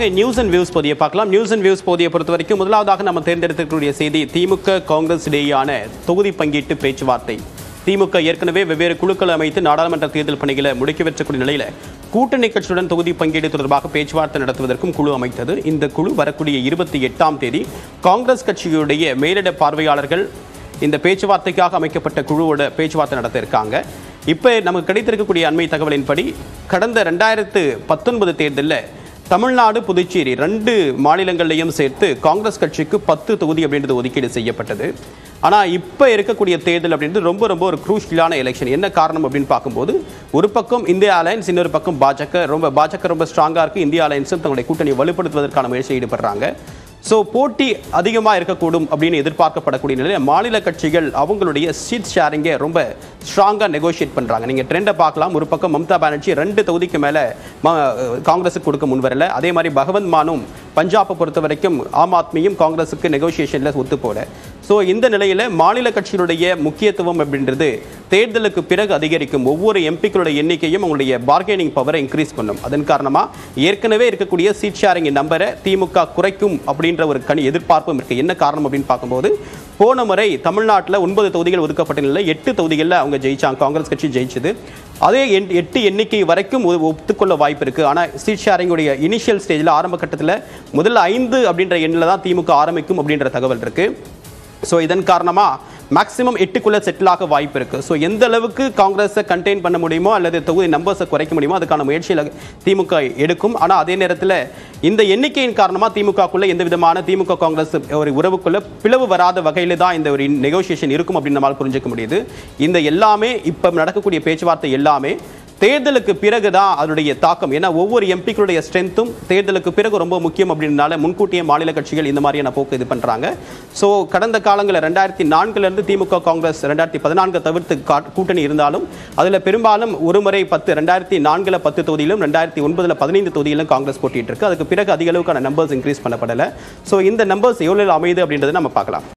அடுத்ததாக news and views போதிய பார்க்கலாம் நியூஸ் அண்ட் வியூஸ் போதிய பொறுத்த வரைக்கும் முதலாவதாக நம்ம தேர்ந்தெடுத்திருக்கக்கூடிய செய்தி திமுக காங்கிரஸ் இடையேயான தொகுதி பங்கீட்டு பேச்சுவார்த்தை திமுக ஏற்கனவே வெவ்வேறு குழுக்கள் அமைத்து நாடாளுமன்ற தேர்தல் பணிகளை முடுக்கி வைக்கக்கூடிய நிலையில கூட்டணி கட்சியுடன் தொகுதி பங்கீடு தொடர்பாக பேச்சுவார்த்தை நடத்துவதற்கும் குழு அமைத்தது இந்த குழு வரக்கூடிய இருபத்தி எட்டாம் தேதி காங்கிரஸ் கட்சியுடைய மேலிட பார்வையாளர்கள் இந்த பேச்சுவார்த்தைக்காக அமைக்கப்பட்ட குழுவோட பேச்சுவார்த்தை நடத்த இருக்காங்க இப்போ நமக்கு கிடைத்திருக்கக்கூடிய அண்மை தகவலின்படி கடந்த ரெண்டாயிரத்து பத்தொன்பது தேர்தலில் தமிழ்நாடு புதுச்சேரி ரெண்டு மாநிலங்களையும் சேர்த்து காங்கிரஸ் கட்சிக்கு பத்து தொகுதி அப்படின்றது ஒதுக்கீடு செய்யப்பட்டது ஆனால் இப்போ இருக்கக்கூடிய தேர்தல் அப்படின்றது ரொம்ப ரொம்ப ஒரு குரூஷியலான எலெக்ஷன் என்ன காரணம் அப்படின்னு பார்க்கும்போது ஒரு பக்கம் இந்தியா அலையன்ஸ் இன்னொரு பக்கம் பாஜக ரொம்ப பாஜக ரொம்ப ஸ்ட்ராங்காக இருக்குது இந்தியா அலையன்ஸும் தங்களுடைய கூட்டணியை வலுப்படுத்துவதற்கான முயற்சியில் ஈடுபடுறாங்க ஸோ போட்டி அதிகமாக இருக்கக்கூடும் அப்படின்னு எதிர்பார்க்கப்படக்கூடிய நிலையில் மாநில கட்சிகள் அவங்களுடைய சீட் ஷேரிங்கை ரொம்ப ஸ்ட்ராங்காக நெகோஷியேட் பண்ணுறாங்க நீங்கள் ட்ரெண்டை பார்க்கலாம் ஒரு பக்கம் மம்தா பானர்ஜி ரெண்டு தொகுதிக்கு மேலே காங்கிரஸுக்கு கொடுக்க முன்வரல அதே மாதிரி பகவந்த் மானும் பஞ்சாபை பொறுத்த வரைக்கும் ஆம் ஆத்மியும் காங்கிரஸுக்கு நெகோசியேஷனில் ஒத்து போல ஸோ இந்த நிலையில் மாநில கட்சிகளுடைய முக்கியத்துவம் அப்படின்றது தேர்தலுக்கு பிறகு அதிகரிக்கும் ஒவ்வொரு எம்பிக்களுடைய எண்ணிக்கையும் அவங்களுடைய பார்கெனிங் பவரை இன்க்ரீஸ் பண்ணும் அதன் காரணமாக ஏற்கனவே இருக்கக்கூடிய சீட் ஷேரிங் நம்பரை திமுக குறைக்கும் அப்படின்ற ஒரு கணி எதிர்பார்ப்பும் இருக்கு என்ன காரணம் அப்படின்னு பார்க்கும்போது போன முறை தமிழ்நாட்டில் ஒன்பது தொகுதிகள் ஒதுக்கப்பட்ட நிலையில் எட்டு தொகுதிகளில் அவங்க ஜெயிச்சாங்க காங்கிரஸ் கட்சி ஜெயிச்சது அதே எண்- எட்டு எண்ணிக்கை வரைக்கும் ஒ- ஒத்துக்கொள்ள வாய்ப்பு இருக்கு ஆனால் சீட் ஷேரிங்குடைய இனிஷியல் ஸ்டேஜில் ஆரம்ப கட்டத்தில் முதல்ல ஐந்து அப்படின்ற எண்ணில் தான் திமுக ஆரம்பிக்கும் அப்படின்ற தகவல் இருக்கு ஸோ இதன் காரணமாக மேக்ஸிமம் எட்டுக்குள்ள செட்டில் ஆக வாய்ப்பு இருக்கு ஸோ எந்த அளவுக்கு காங்கிரஸை கண்டெயின் பண்ண முடியுமோ அல்லது தொகுதி நம்பர்ஸை குறைக்க முடியுமோ அதுக்கான முயற்சியில் திமுக எடுக்கும் ஆனால் அதே நேரத்தில் இந்த எண்ணிக்கையின் காரணமாக திமுகக்குள்ள எந்த விதமான திமுக காங்கிரஸ் ஒரு உறவுக்குள்ள பிளவு வராத வகையில் தான் இந்த ஒரு நெகோசியேஷன் இருக்கும் அப்படின்னு நம்மால் புரிஞ்சுக்க முடியுது இந்த எல்லாமே இப்போ நடக்கக்கூடிய பேச்சுவார்த்தை எல்லாமே தேர்தலுக்கு பிறகு தான் அதனுடைய தாக்கம் ஏன்னா ஒவ்வொரு எம்பிக்களுடைய ஸ்ட்ரென்த்தும் தேர்தலுக்கு பிறகு ரொம்ப முக்கியம் அப்படின்றனால முன்கூட்டியே மாநில கட்சிகள் இந்த மாதிரியான போக்கு இது பண்றாங்க ஸோ கடந்த காலங்களில் ரெண்டாயிரத்தி நான்குல இருந்து திமுக காங்கிரஸ் ரெண்டாயிரத்தி பதினான்கு தவிர்த்து கா- கூட்டணி இருந்தாலும் அதுல பெரும்பாலும் ஒரு முறை பத்து ரெண்டாயிரத்தி நான்குல பத்து தொகுதியிலும் ரெண்டாயிரத்தி ஒன்பதுல பதினைந்து தொகுதியிலும் காங்கிரஸ் போட்டிட்டு இருக்கு அதுக்கு பிறகு அதிக அளவுக்கான நம்பர்ஸ் இன்க்ரீஸ் பண்ணப்படலை ஸோ இந்த நம்பர்ஸ் எவ்வளவு அமையுது அப்படின்றத நம்ம பார்க்கலாம்